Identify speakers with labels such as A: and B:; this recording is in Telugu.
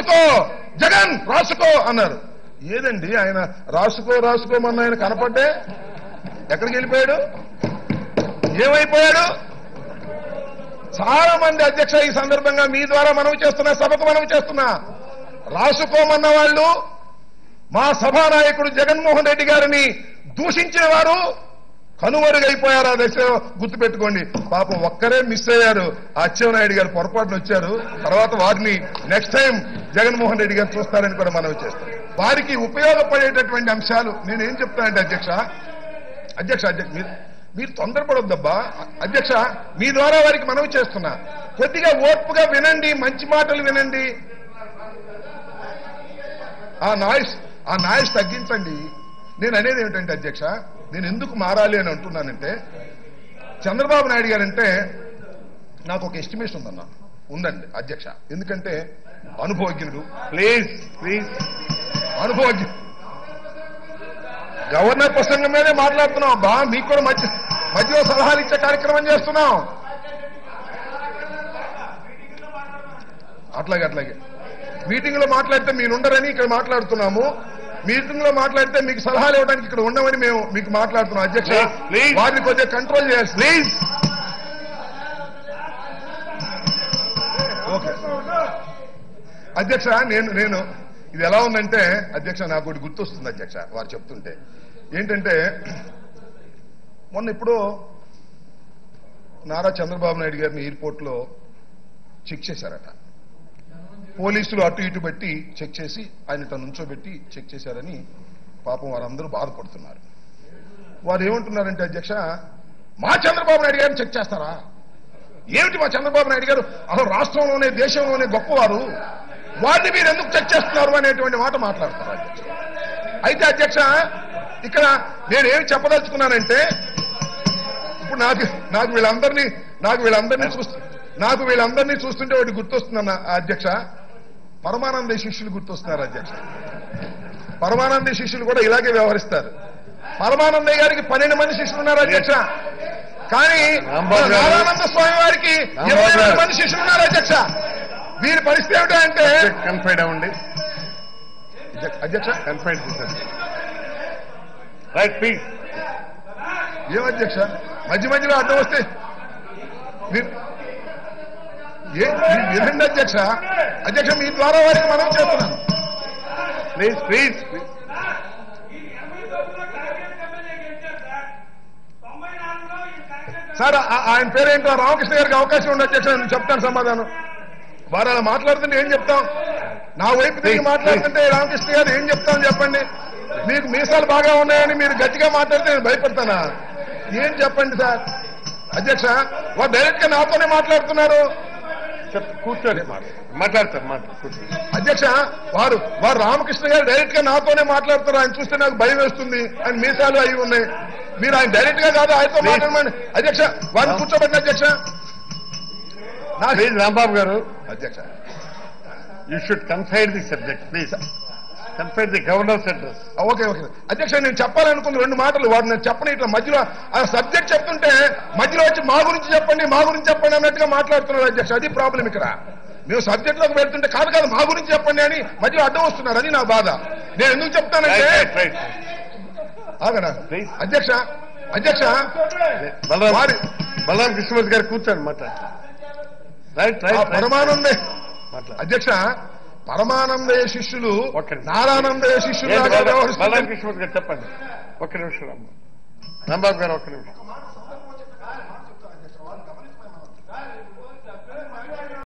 A: రాసుకో జగన్ రాసుకో అన్నారు ఏదండి ఆయన రాసుకో రాసుకోమన్న ఆయన కనపడ్డే ఎక్కడికి వెళ్ళిపోయాడు ఏమైపోయాడు చాలా మంది అధ్యక్ష ఈ సందర్భంగా మీ ద్వారా మనవి చేస్తున్నా సభకు మనవి చేస్తున్నా రాసుకోమన్న వాళ్ళు మా సభానాయకుడు జగన్మోహన్ రెడ్డి గారిని దూషించిన వారు కనుమరుగైపోయారు ఆ దశలో గుర్తుపెట్టుకోండి పాపం ఒక్కరే మిస్ అయ్యారు ఆ అచ్చెన్నాయుడు గారు పొరపాటున వచ్చారు తర్వాత వారిని నెక్స్ట్ టైం జగన్మోహన్ రెడ్డి గారు చూస్తారని కూడా మనవి చేస్తాం వారికి ఉపయోగపడేటటువంటి అంశాలు నేనేం చెప్తానంటే అధ్యక్ష అధ్యక్ష అధ్యక్ష మీరు మీరు తొందరపడొద్దబ్బా అధ్యక్ష మీ ద్వారా వారికి మనవి చేస్తున్నా కొద్దిగా ఓర్పుగా వినండి మంచి మాటలు వినండి ఆ నాయిస్ ఆ నాయిస్ తగ్గించండి నేను అనేది ఏమిటంటే అధ్యక్ష నేను ఎందుకు మారాలి అని అంటున్నానంటే చంద్రబాబు నాయుడు గారంటే నాకు ఒక ఎస్టిమేషన్ ఉందన్న ఉందండి అధ్యక్ష ఎందుకంటే అనుభవజ్ఞుడు
B: ప్లీజ్ ప్లీజ్
A: అనుభవజ్ఞ గవర్నర్ ప్రసంగం మీదే మాట్లాడుతున్నాం బా మీకు కూడా మధ్య మధ్యలో సలహాలు ఇచ్చే కార్యక్రమం చేస్తున్నాం అట్లాగే అట్లాగే మీటింగ్ లో మాట్లాడితే మీరు ఉండరని ఇక్కడ మాట్లాడుతున్నాము మీటింగ్ లో మాట్లాడితే మీకు సలహాలు ఇవ్వడానికి ఇక్కడ ఉండమని మేము మీకు మాట్లాడుతున్నాం అధ్యక్ష
B: Please, please.
A: వారిని కొద్దిగా కంట్రోల్ చేయాలి ప్లీజ్ ఓకే అధ్యక్ష నేను నేను ఇది ఎలా ఉందంటే అధ్యక్ష నాకు ఒకటి గుర్తొస్తుంది అధ్యక్ష వారు చెప్తుంటే ఏంటంటే మొన్న ఇప్పుడు నారా చంద్రబాబు నాయుడు గారిని ఎయిర్పోర్ట్ లో చెక్ చేశారట పోలీసులు అటు ఇటు పెట్టి చెక్ చేసి ఆయన ఇట్లా నుంచోబెట్టి చెక్ చేశారని పాపం వారందరూ బాధపడుతున్నారు వారు ఏమంటున్నారంటే అధ్యక్ష మా చంద్రబాబు నాయుడు గారిని చెక్ చేస్తారా ఏమిటి మా చంద్రబాబు నాయుడు గారు అసలు రాష్ట్రంలోనే దేశంలోనే గొప్పవారు వారిని మీరు ఎందుకు చెక్ చేస్తున్నారు అనేటువంటి మాట మాట్లాడతారు అధ్యక్ష అయితే అధ్యక్ష ఇక్కడ నేనేమి చెప్పదలుచుకున్నానంటే ఇప్పుడు నాకు నాకు వీళ్ళందరినీ నాకు వీళ్ళందరినీ చూస్తూ నాకు వీళ్ళందరినీ చూస్తుంటే ఒకటి గుర్తొస్తుందన్న అధ్యక్ష పరమానంద శిష్యులు గుర్తొస్తున్నారు అధ్యక్ష పరమానంద శిష్యులు కూడా ఇలాగే వ్యవహరిస్తారు పరమానందయ్య గారికి పన్నెండు మంది శిష్యులు ఉన్నారు అధ్యక్ష కానీ
B: రాంబాబు గారు.
A: నారాయణంద స్వామి వారికి
B: రాంబాబు
A: ఇరవై రెండు
B: గారు.
A: మంది శిష్యులు ఉన్నారు అధ్యక్ష వీరి పరిస్థితి ఏమిటంటే
B: కన్ఫైడ్ అవ్వండి
A: అధ్యక్ష
B: కన్ఫైడ్ చేశారు రైట్ ప్లీజ్
A: ఏం అధ్యక్ష మధ్య మధ్యలో అడ్డం వస్తే మీరు ఏ మీరు వినండి అధ్యక్ష అధ్యక్ష మీ ద్వారా వారికి మనం చేస్తున్నాను
B: ప్లీజ్ ప్లీజ్
A: సార్ ఆ- ఆయన పేరేంటో రామకృష్ణ గారికి అవకాశం ఉంది అధ్యక్ష నేను చెప్తాను సమాధానం వారు అలా మాట్లాడుతుంటే ఏం చెప్తాం నా వైపు తిరిగి
B: Please,
A: మాట్లాడుతుంటే రామకృష్ణ గారు ఏం చెప్తాం చెప్పండి మీకు మీసాలు బాగా ఉన్నాయని మీరు గట్టిగా మాట్లాడితే నేను భయపడతానా ఏం చెప్పండి సార్ అధ్యక్ష వారు డైరెక్ట్ గా నాతోనే మాట్లాడుతున్నారు
B: చెప్ కూర్చోండి మాట్లాడతారు మాట్లాడు కూర్చోండి
A: అధ్యక్ష వారు వారు రామకృష్ణ గారు డైరెక్ట్ గా నాతోనే మాట్లాడుతారు ఆయన చూస్తే నాకు భయం వేస్తుంది ఆయన మీసాలు అవి ఉన్నాయి మీరు ఆయన డైరెక్ట్ గా కాదు ఆయనతో
B: Please.
A: మాట్లాడమని అధ్యక్ష వారిని కూర్చోబెట్టిన అధ్యక్ష నా-
B: ప్లీజ్ రాంబాబు గారు
A: అధ్యక్ష
B: you should confine the subject please confine the governor's address
A: okay okay అధ్యక్ష నేను చెప్పాలనుకుంది రెండు మాటలు వారు నేను చెప్పని ఇట్లా మధ్యలో ఆ సబ్జెక్ట్ చెప్తుంటే మధ్యలో వచ్చి మా గురించి చెప్పండి మా గురించి చెప్పండి అన్నట్టుగా మాట్లాడుతున్నారు అధ్యక్ష అది ప్రాబ్లం ఇక్కడ మేము సబ్జెక్ట్ లోకి వెళ్తుంటే కాదు కాదు మా గురించి చెప్పండి అని మధ్యలో అడ్డం వస్తున్నారు అది నా బాధ నేను ఎందుకు చెప్తానంటే
B: రైట్ రైట్
A: ఆగనా
B: Please.
A: అధ్యక్ష అధ్యక్ష
B: బలరాం
A: వారి-
B: బలరాం కృష్ణమూర్తి గారు కూర్చోండి మాట్లాడు రైట్
A: ఆ
B: రైట్
A: పరమానందే
B: మాట్లాడు
A: అధ్యక్ష పరమానందయ్య శిష్యులు
B: ఒక్క నిమిషం.
A: నారానందయ్య శిష్యులు
B: ఏంటి
A: లాగా
B: బలరాం బలరాం
A: వ్యవహరిస్తున్నారు
B: కృష్ణమూర్తి గారు చెప్పండి ఒక్క నిమిషం రాంబాబు రాంబాబు గారు ఒక్క నిమిషం